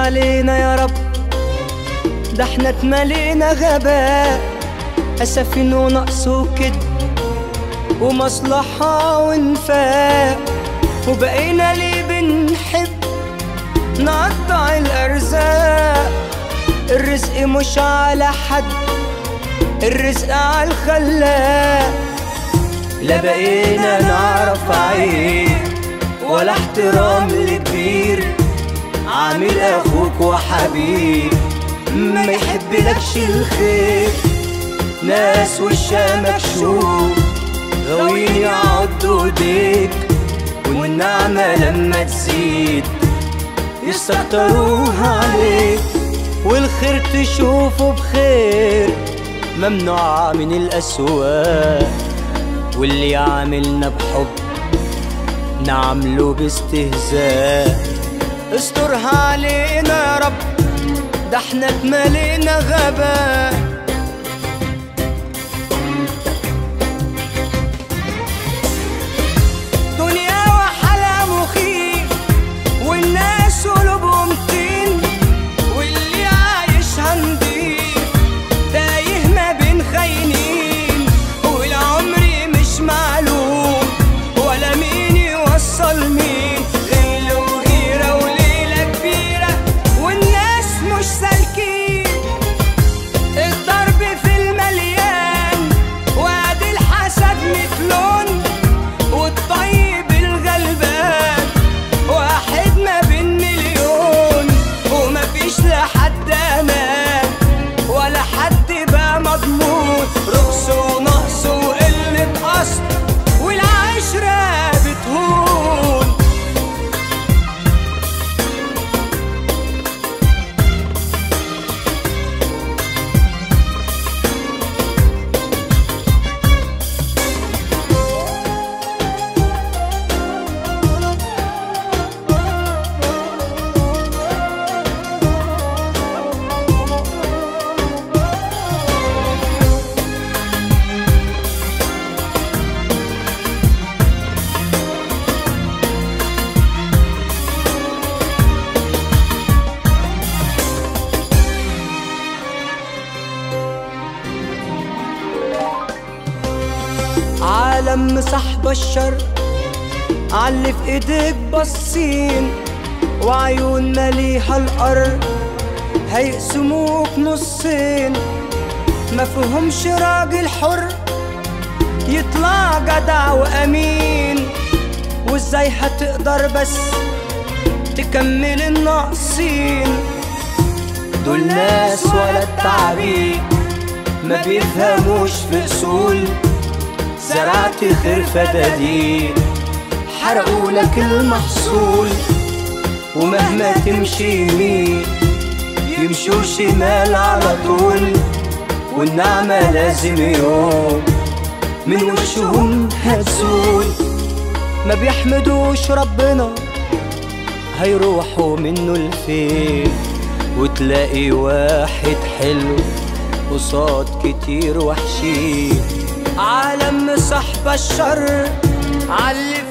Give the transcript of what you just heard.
علينا يا رب ده احنا اتملينا غباء أسفين ونقص وكد ومصلحة وانفاق وبقينا ليه بنحب نقطع الأرزاق الرزق مش على حد الرزق على الخلاق لا بقينا نعرف عيب ولا احترام لكبير عامل اخوك وحبيب ما يحبلكش الخير ناس وشها مكشوف غاويين يعضوا ايديك والنعمة لما تزيد يستكتروها عليك والخير تشوفه بخير ممنوع من الأسواق واللي يعاملنا بحب نعمله باستهزاء استرها علينا يا رب ده احنا اتملينا غباء دنيا وحالها مخيف والناس قلوبهم طين واللي عايشها نضيف تايه ما بين خاينين والعمر مش معلوم ولا مين يوصل مين غل وغيرة وليلة كبيرة والناس مش سالكين الضرب في المليان وادي الحسد مثلون والطيب الغلبان واحد ما بين مليون ومفيش لحد امان ولا حد بقى مضمون رقص ونقص وقلة اصل والعشرة بتهون عالم صاحب الشر علي في ايديك بصين وعيون مليها الارض هيقسموك نصين ما فيهمش راجل حر يطلع جدع وامين وازاي هتقدر بس تكمل الناقصين دول ناس ولا التعبير ما بيفهموش في اصول زرعت خير فدادين حرقوا لك المحصول ومهما تمشي يمين يمشوا شمال على طول والنعمة لازم يوم من وشهم هتزول ما بيحمدوش ربنا هيروحوا منه لفين وتلاقي واحد حلو قصاد كتير وحشين عالم صاحب الشر علي